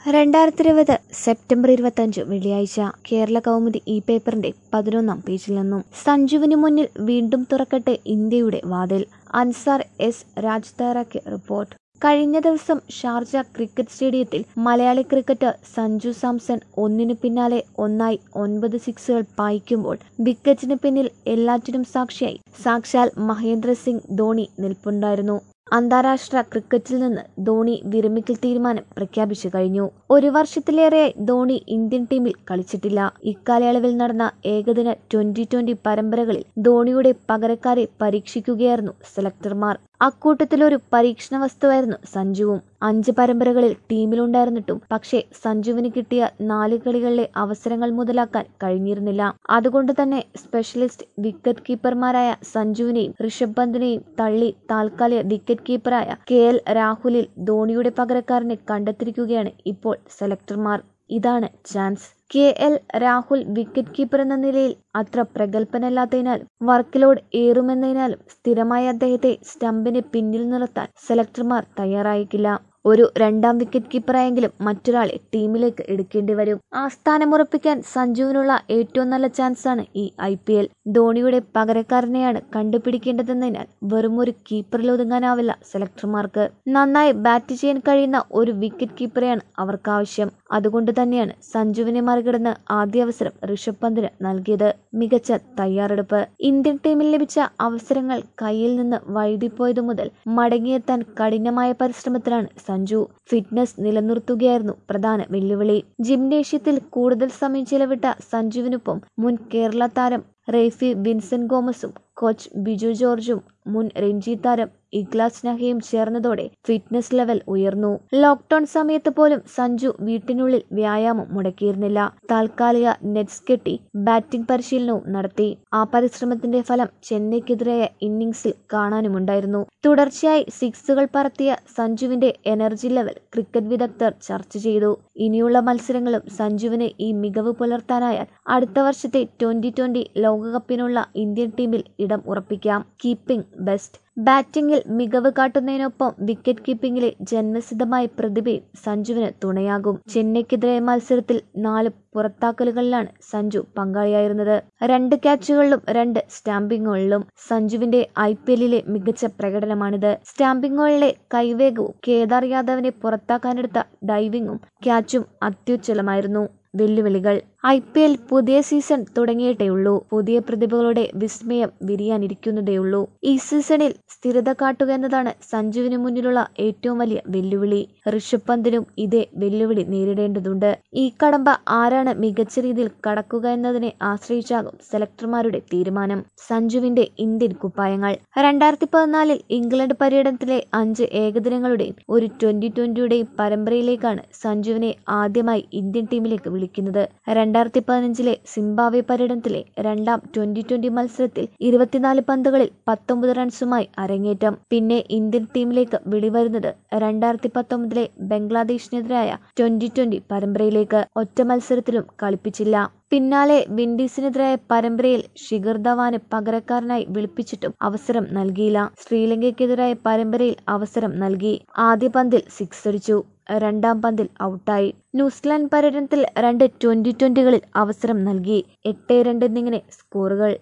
രണ്ടായിരത്തി ഇരുപത് സെപ്റ്റംബർ ഇരുപത്തഞ്ച് വെള്ളിയാഴ്ച കേരള കൗമുദി ഈ പേപ്പറിന്റെ പതിനൊന്നാം പേജിൽ നിന്നും സഞ്ജുവിന് മുന്നിൽ വീണ്ടും തുറക്കട്ടെ ഇന്ത്യയുടെ വാതിൽ അൻസാർ എസ് രാജ് തയ്യാറാക്കിയ റിപ്പോർട്ട് കഴിഞ്ഞ ദിവസം ഷാർജ ക്രിക്കറ്റ് സ്റ്റേഡിയത്തിൽ മലയാളി ക്രിക്കറ്റർ സഞ്ജു സാംസൺ ഒന്നിനു പിന്നാലെ ഒന്നായി ഒൻപത് സിക്സുകൾ പായിക്കുമ്പോൾ വിക്കറ്റിന് പിന്നിൽ എല്ലാറ്റിനും സാക്ഷിയായി സാക്ഷാൽ മഹേന്ദ്ര സിംഗ് ധോണി നിൽപ്പുണ്ടായിരുന്നു അന്താരാഷ്ട്ര ക്രിക്കറ്റിൽ നിന്ന് ധോണി വിരമിക്കൽ തീരുമാനം പ്രഖ്യാപിച്ചു കഴിഞ്ഞു ഒരു വർഷത്തിലേറെയായി ധോണി ഇന്ത്യൻ ടീമിൽ കളിച്ചിട്ടില്ല ഇക്കാലയളവിൽ നടന്ന ഏകദിന ട്വന്റി ട്വന്റി പരമ്പരകളിൽ ധോണിയുടെ പകരക്കാരെ പരീക്ഷിക്കുകയായിരുന്നു സെലക്ടർമാർ അക്കൂട്ടത്തിലൊരു പരീക്ഷണ വസ്തുവായിരുന്നു സഞ്ജുവും അഞ്ച് പരമ്പരകളിൽ ടീമിലുണ്ടായിരുന്നിട്ടും പക്ഷേ സഞ്ജുവിന് കിട്ടിയ നാല് കളികളിലെ അവസരങ്ങൾ മുതലാക്കാൻ കഴിഞ്ഞിരുന്നില്ല അതുകൊണ്ട് തന്നെ സ്പെഷ്യലിസ്റ്റ് വിക്കറ്റ് കീപ്പർമാരായ സഞ്ജുവിനെയും ഋഷഭ് പന്തിനെയും തള്ളി താൽക്കാലിക വിക്കറ്റ് കീപ്പറായ കെ എൽ രാഹുലിൽ ധോണിയുടെ പകരക്കാരനെ കണ്ടെത്തിയിരിക്കുകയാണ് ഇപ്പോൾ സെലക്ടർമാർ ഇതാണ് chance K L Rahul wicket keeper എന്ന നിലയിൽ അത്ര പ്രഗത്ഭനല്ലാത്തതിനാലും വർക്ക് ലോഡ് ഏറുമെന്നതിനാലും സ്ഥിരമായി അദ്ദേഹത്തെ സ്റ്റമ്പിന് പിന്നിൽ നിർത്താൻ സെലക്ടർമാർ തയ്യാറായിക്കില്ല ഒരു രണ്ടാം വിക്കറ്റ് കീപ്പറായെങ്കിലും മറ്റൊരാളെ ടീമിലേക്ക് എടുക്കേണ്ടി വരും ആ സ്ഥാനമുറപ്പിക്കാൻ സഞ്ജുവിനുള്ള ഏറ്റവും നല്ല ചാൻസാണ് ഈ ഐ പി എൽ ധോണിയുടെ പകരക്കാരനെയാണ് കണ്ടുപിടിക്കേണ്ടതെന്നതിനാൽ വെറും ഒരു കീപ്പറിൽ ഒതുങ്ങാനാവില്ല സെലക്ടർമാർക്ക് നന്നായി ബാറ്റ് ചെയ്യാൻ കഴിയുന്ന ഒരു വിക്കറ്റ് കീപ്പറെയാണ് അവർക്ക് ആവശ്യം അതുകൊണ്ട് തന്നെയാണ് സഞ്ജുവിനെ മറികടന്ന് ആദ്യ അവസരം ഋഷഭ് പന്തിന് നൽകിയത് മികച്ച തയ്യാറെടുപ്പ് ഇന്ത്യൻ ടീമിൽ ലഭിച്ച അവസരങ്ങൾ കയ്യിൽ നിന്ന് വഴുതിപ്പോയതു മുതൽ മടങ്ങിയെത്താൻ കഠിനമായ പരിശ്രമത്തിലാണ് സഞ്ജു ഫിറ്റ്നസ് നിലനിർത്തുകയായിരുന്നു പ്രധാന വെല്ലുവിളി ജിംനേഷ്യത്തിൽ കൂടുതൽ സമയം ചിലവിട്ട സഞ്ജുവിനൊപ്പം മുൻ കേരള താരം റേഫി വിൻസെന്റ് ഗോമസും കോച്ച് ബിജു ജോർജും മുൻ രഞ്ജി താരം ഇഗ്ലാസ് നഹയും ചേർന്നതോടെ ഫിറ്റ്നസ് ലെവൽ ഉയർന്നു ലോക്ക്ഡൌൺ സമയത്ത് പോലും സഞ്ജു വീട്ടിനുള്ളിൽ വ്യായാമം മുടക്കിയിരുന്നില്ല താൽക്കാലിക നെറ്റ്സ് കെട്ടി ബാറ്റിംഗ് പരിശീലനവും നടത്തി ആ പരിശ്രമത്തിന്റെ ഫലം ചെന്നൈക്കെതിരായ ഇന്നിംഗ്സിൽ കാണാനുമുണ്ടായിരുന്നു തുടർച്ചയായി സിക്സുകൾ പറത്തിയ സഞ്ജുവിന്റെ എനർജി ലെവൽ ക്രിക്കറ്റ് വിദഗ്ധർ ചർച്ച ചെയ്തു ഇനിയുള്ള മത്സരങ്ങളും സഞ്ജുവിന് ഈ മികവ് പുലർത്താനായാൽ അടുത്ത വർഷത്തെ ട്വന്റി ട്വന്റി ലോകകപ്പിനുള്ള ഇന്ത്യൻ ടീമിൽ ഇടം ഉറപ്പിക്കാം കീപ്പിംഗ് ബെസ്റ്റ് ബാറ്റിംഗിൽ മികവ് കാട്ടുന്നതിനൊപ്പം വിക്കറ്റ് കീപ്പിംഗിലെ ജന്മസിദ്ധമായ പ്രതിഭയും സഞ്ജുവിന് തുണയാകും ചെന്നൈക്കെതിരായ മത്സരത്തിൽ നാല് പുറത്താക്കലുകളിലാണ് സഞ്ജു പങ്കാളിയായിരുന്നത് രണ്ട് ക്യാച്ചുകളിലും രണ്ട് സ്റ്റാമ്പിങ്ങുകളിലും സഞ്ജുവിന്റെ ഐ പി എല്ലിലെ മികച്ച പ്രകടനമാണിത് സ്റ്റാമ്പിങ്ങുകളിലെ കൈവേഗവും കേദാർ യാദവിനെ പുറത്താക്കാനെടുത്ത ഡൈവിങ്ങും ക്യാച്ചും അത്യുജ്വലമായിരുന്നു വെല്ലുവിളികൾ ഐ പി എൽ പുതിയ സീസൺ തുടങ്ങിയിട്ടേയുള്ളൂ പുതിയ പ്രതിഭകളുടെ വിസ്മയം വിരിയാനിരിക്കുന്നതേയുള്ളൂ ഈ സീസണിൽ സ്ഥിരത കാട്ടുക എന്നതാണ് സഞ്ജുവിന് മുന്നിലുള്ള ഏറ്റവും വലിയ വെല്ലുവിളി ഋഷഭ് പന്തിനും ഇതേ വെല്ലുവിളി നേരിടേണ്ടതുണ്ട് ഈ കടമ്പ ആരാണ് മികച്ച രീതിയിൽ കടക്കുക എന്നതിനെ ആശ്രയിച്ചാകും സെലക്ടർമാരുടെ തീരുമാനം സഞ്ജുവിന്റെ ഇന്ത്യൻ കുപ്പായങ്ങൾ രണ്ടായിരത്തി പതിനാലിൽ ഇംഗ്ലണ്ട് പര്യടനത്തിലെ അഞ്ച് ഏകദിനങ്ങളുടെയും ഒരു ട്വന്റി ട്വന്റിയുടെയും പരമ്പരയിലേക്കാണ് സഞ്ജുവിനെ ആദ്യമായി ഇന്ത്യൻ ടീമിലേക്ക് വിളിക്കുന്നത് രണ്ടായിരത്തി പതിനഞ്ചിലെ സിംബാബ്വെ പര്യടനത്തിലെ രണ്ടാം ട്വന്റി ട്വന്റി മത്സരത്തിൽ ഇരുപത്തിനാല് പന്തുകളിൽ പത്തൊമ്പത് റൺസുമായി അരങ്ങേറ്റം പിന്നെ ഇന്ത്യൻ ടീമിലേക്ക് വിളിവരുന്നത് രണ്ടായിരത്തി പത്തൊമ്പതിലെ ബംഗ്ലാദേശിനെതിരായ ട്വന്റി ട്വന്റി പരമ്പരയിലേക്ക് ഒറ്റ മത്സരത്തിലും കളിപ്പിച്ചില്ല പിന്നാലെ വിൻഡീസിനെതിരായ പരമ്പരയിൽ ഷിഖർ ധവാന് പകരക്കാരനായി വിളിപ്പിച്ചിട്ടും അവസരം നൽകിയില്ല ശ്രീലങ്കയ്ക്കെതിരായ പരമ്പരയിൽ അവസരം നൽകി ആദ്യ പന്തിൽ സിക്സ് അടിച്ചു രണ്ടാം പന്തിൽ ഔട്ടായി ന്യൂസിലാൻഡ് പര്യടനത്തിൽ രണ്ട് ട്വന്റി ട്വന്റികളിൽ അവസരം നൽകി എട്ട് രണ്ട് എന്നിങ്ങനെ സ്കോറുകൾ